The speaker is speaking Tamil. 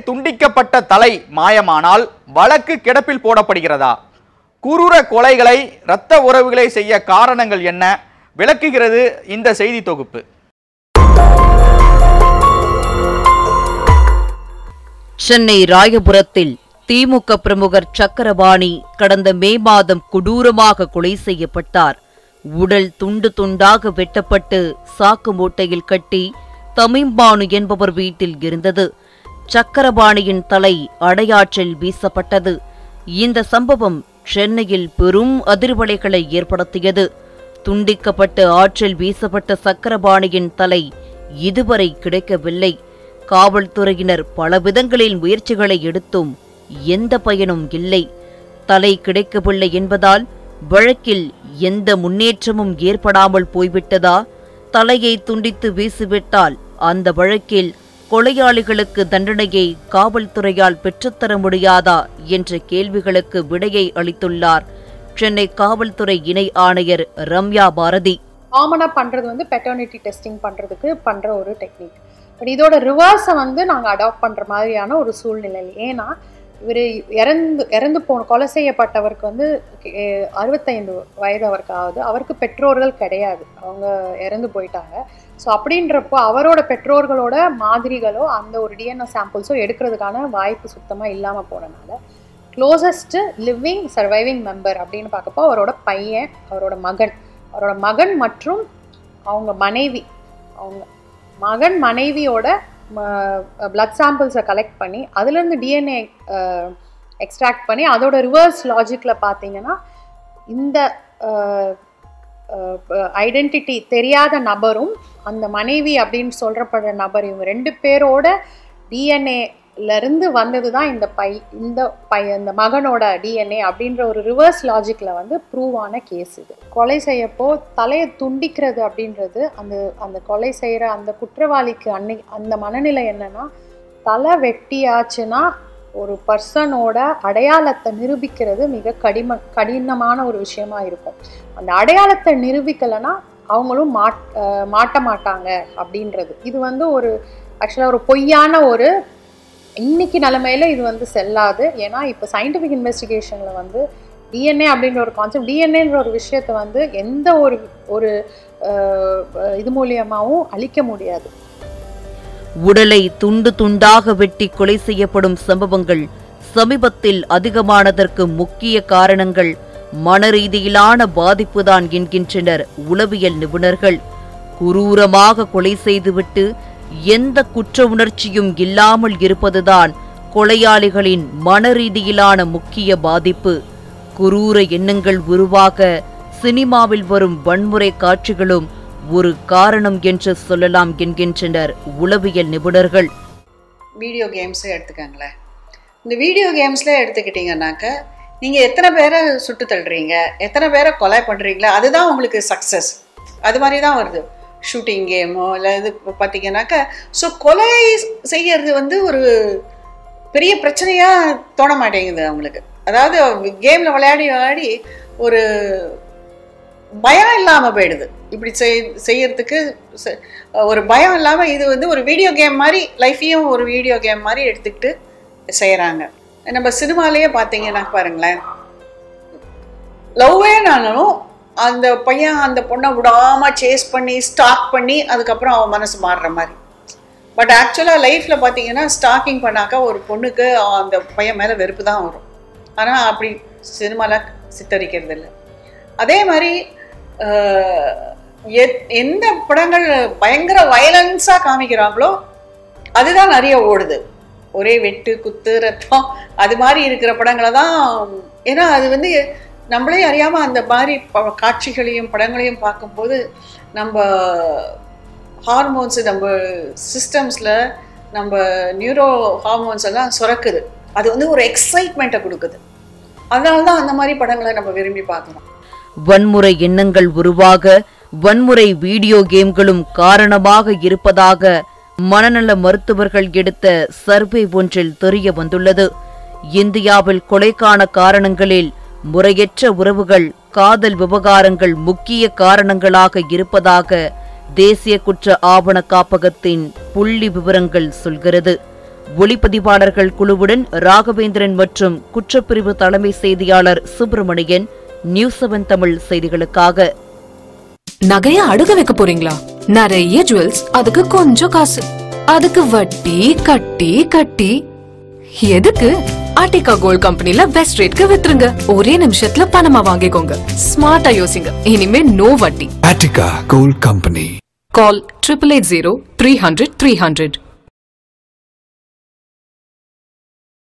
துண்டிக்கப்பட்ட தலை மாயமானால் வழக்கு கிடப்பில் போடப்படுகிறதா குரூர கொலைகளை இரத்த உறவுகளை செய்ய காரணங்கள் என்ன விளக்குகிறது இந்த செய்தி தொகுப்பு சென்னை ராயபுரத்தில் திமுக பிரமுகர் சக்கரபாணி கடந்த மே மாதம் கொடூரமாக கொலை செய்யப்பட்டார் உடல் துண்டு துண்டாக வெட்டப்பட்டு சாக்கு மூட்டையில் கட்டி தமிம்பானு என்பவர் வீட்டில் இருந்தது சக்கரபாணியின் தலை அடையாற்றில் வீசப்பட்டது இந்த சம்பவம் சென்னையில் பெரும் அதிர்வலைகளை ஏற்படுத்தியது துண்டிக்கப்பட்டு ஆற்றில் வீசப்பட்ட சக்கரபாணியின் தலை இதுவரை கிடைக்கவில்லை காவல்துறையினர் பல விதங்களில் முயற்சிகளை எடுத்தும் எந்த பயனும் இல்லை தலை கிடைக்கவில்லை என்பதால் வழக்கில் எந்த முன்னேற்றமும் ஏற்படாமல் போய்விட்டதா தலையை துண்டித்து வீசிவிட்டால் அந்த வழக்கில் கொலையாளிகளுக்கு தண்டனையை காவல்துறையால் பெற்றுத்தர முடியாதா என்ற கேள்விகளுக்கு விடையை அளித்துள்ளார் சென்னை காவல்துறை இணை ஆணையர் ரம்யா பாரதி காமனாக பண்ணுறது வந்து பெட்டர்னிட்டி டெஸ்டிங் பண்ணுறதுக்கு பண்ணுற ஒரு டெக்னிக் பட் இதோட ரிவர்ஸை வந்து நாங்கள் அடாப்ட் பண்ணுற மாதிரியான ஒரு சூழ்நிலை ஏன்னா இவர் இறந்து இறந்து போன கொலை செய்யப்பட்டவருக்கு வந்து அஹ், அறுபத்தைந்து வயது அவருக்கு ஆகுது அவருக்கு பெற்றோர்கள் கிடையாது அவங்க இறந்து போயிட்டாங்க ஸோ அப்படின்றப்போ அவரோட பெற்றோர்களோட மாதிரிகளோ அந்த ஒரு டிஎன்ஏ சாம்பிள்ஸோ எடுக்கிறதுக்கான வாய்ப்பு சுத்தமாக இல்லாமல் போனனால க்ளோசஸ்ட்டு லிவிங் சர்வைவிங் மெம்பர் அப்படின்னு பார்க்கப்போ அவரோட பையன் அவரோட மகன் அவரோட மகன் மற்றும் அவங்க மனைவி அவங்க மகன் மனைவியோட பிளட் சாம்பிள்ஸை கலெக்ட் பண்ணி அதுலேருந்து டிஎன்ஏ எக்ஸ்ட்ராக்ட் பண்ணி அதோட ரிவர்ஸ் லாஜிக்கில் பார்த்தீங்கன்னா இந்த ஐடென்டிட்டி தெரியாத நபரும் அந்த மனைவி அப்படின்னு சொல்றப்படுற நபர் இவங்க ரெண்டு பேரோட டிஎன்ஏலேருந்து வந்தது தான் இந்த பை இந்த பை இந்த மகனோட டிஎன்ஏ அப்படின்ற ஒரு ரிவர்ஸ் லாஜிக்கில் வந்து ப்ரூவ் ஆன கேஸ் இது கொலை செய்யப்போ தலையை துண்டிக்கிறது அப்படின்றது அந்த அந்த கொலை செய்கிற அந்த குற்றவாளிக்கு அன்னை அந்த மனநிலை என்னன்னா தலை வெட்டியாச்சுன்னா ஒரு பர்சனோட அடையாளத்தை நிரூபிக்கிறது மிக கடிம கடினமான ஒரு விஷயமா இருக்கும் அந்த அடையாளத்தை நிரூபிக்கலைன்னா அவங்களும் மாட் அஹ் மாட்ட மாட்டாங்க அப்படின்றது இது வந்து ஒரு ஆக்சுவலாக ஒரு பொய்யான ஒரு இன்னைக்கு நிலமையில இது வந்து செல்லாது ஏன்னா இப்போ சயின்டிஃபிக் இன்வெஸ்டிகேஷனில் வந்து டிஎன்ஏ அப்படின்ற ஒரு கான்செப்ட் டிஎன்ஏன்ற ஒரு விஷயத்தை வந்து எந்த ஒரு ஒரு அஹ், இது மூலியமாகவும் அழிக்க முடியாது உடலை துண்டு துண்டாக வெட்டி கொலை செய்யப்படும் சம்பவங்கள் சமீபத்தில் அதிகமானதற்கு முக்கிய காரணங்கள் மனரீதியிலான பாதிப்புதான் என்கின்றனர் உளவியல் நிபுணர்கள் குரூரமாக கொலை செய்துவிட்டு எந்த குற்ற உணர்ச்சியும் இல்லாமல் இருப்பதுதான் கொலையாளிகளின் மனரீதியிலான முக்கிய பாதிப்பு குரூர எண்ணங்கள் உருவாக சினிமாவில் வரும் வன்முறை காட்சிகளும் ஒரு காரணம் என்று சொல்லலாம் என்கின்றனர் உளவியல் நிபுணர்கள் வீடியோ கேம்ஸே எடுத்துக்கங்களேன் இந்த வீடியோ கேம்ஸில் எடுத்துக்கிட்டிங்கன்னாக்க நீங்கள் எத்தனை பேரை சுட்டு தள்ளுறீங்க எத்தனை பேரை கொலை பண்ணுறீங்களா அதுதான் உங்களுக்கு சக்ஸஸ் அது மாதிரி தான் வருது ஷூட்டிங் கேமோ இல்லை இது இப்போ பார்த்தீங்கன்னாக்க ஸோ கொலை செய்யறது வந்து ஒரு பெரிய பிரச்சனையாக தோண மாட்டேங்குது அவங்களுக்கு அதாவது கேமில் விளையாடி விளையாடி ஒரு பயம் இல்லாமல் போயிடுது இப்படி செய் செய்யறதுக்கு செ- ஒரு பயம் இல்லாமல் இது வந்து ஒரு வீடியோ கேம் மாதிரி லைஃப்பையும் ஒரு வீடியோ கேம் மாதிரி எடுத்துக்கிட்டு செய்கிறாங்க நம்ம சினிமாலேயே பார்த்தீங்கன்னா பாருங்களேன் லவ்வே நானும் அந்த பையன் அந்த பொண்ணை விடாமல் சேஸ் பண்ணி ஸ்டாக் பண்ணி அதுக்கப்புறம் அவன் மனசு மாறுற மாதிரி பட் ஆக்சுவலாக லைஃப்பில் பார்த்தீங்கன்னா ஸ்டாக்கிங் பண்ணாக்கா ஒரு பொண்ணுக்கு அந்த பையன் மேலே வெறுப்பு தான் வரும் ஆனால் அப்படி சினிமாவில் சித்தரிக்கிறது இல்லை அதே மாதிரி அஹ், எத்- எந்த படங்கள் பயங்கர வயலன்ஸாக காமிக்கிறாங்களோ அதுதான் நிறைய ஓடுது ஒரே வெட்டு குத்து ரத்தம் அது மாதிரி இருக்கிற படங்களை தான் ஏன்னா அது வந்து நம்மளே அறியாமல் அந்த மாதிரி ப- காட்சிகளையும் படங்களையும் பார்க்கும்போது நம்ம ஹார்மோன்ஸ் நம்ம சிஸ்டம்ஸில் நம்ம நியூரோ ஹார்மோன்ஸ் எல்லாம் சுரக்குது அது வந்து ஒரு எக்ஸைட்மெண்ட்டை கொடுக்குது அதனால தான் அந்த மாதிரி படங்களை நம்ம விரும்பி பார்க்குறோம் வன்முறை எண்ணங்கள் உருவாக வன்முறை வீடியோ கேம்களும் காரணமாக இருப்பதாக மனநல மருத்துவர்கள் எடுத்த சர்வே ஒன்றில் தெரிய வந்துள்ளது இந்தியாவில் கொலைக்கான காரணங்களில் முறையற்ற உறவுகள் காதல் விவகாரங்கள் முக்கிய காரணங்களாக இருப்பதாக தேசிய குற்ற ஆவண காப்பகத்தின் புள்ளி விவரங்கள் சொல்கிறது ஒளிப்பதிவாளர்கள் குழுவுடன் ராகவேந்திரன் மற்றும் குற்றப்பிரிவு தலைமை செய்தியாளர் சுப்பிரமணியன் நியூஸ் செவன் தமிழ் செய்திகளுக்காக நகைய அடுக்க வைக்க போறீங்களா நிறைய ஜுவல்ஸ் அதுக்கு கொஞ்சம் காசு அதுக்கு வட்டி கட்டி கட்டி எதுக்கு ஆர்டிகா கோல்ட் கம்பெனில பெஸ்ட் ரேட்க்கு வித்துருங்க ஒரே நிமிஷத்துல பணமா வாங்கிக்கோங்க ஸ்மார்ட்டா யோசிங்க இனிமே நோ வட்டி Attica Gold Company. Call triple eight zero three hundred three hundred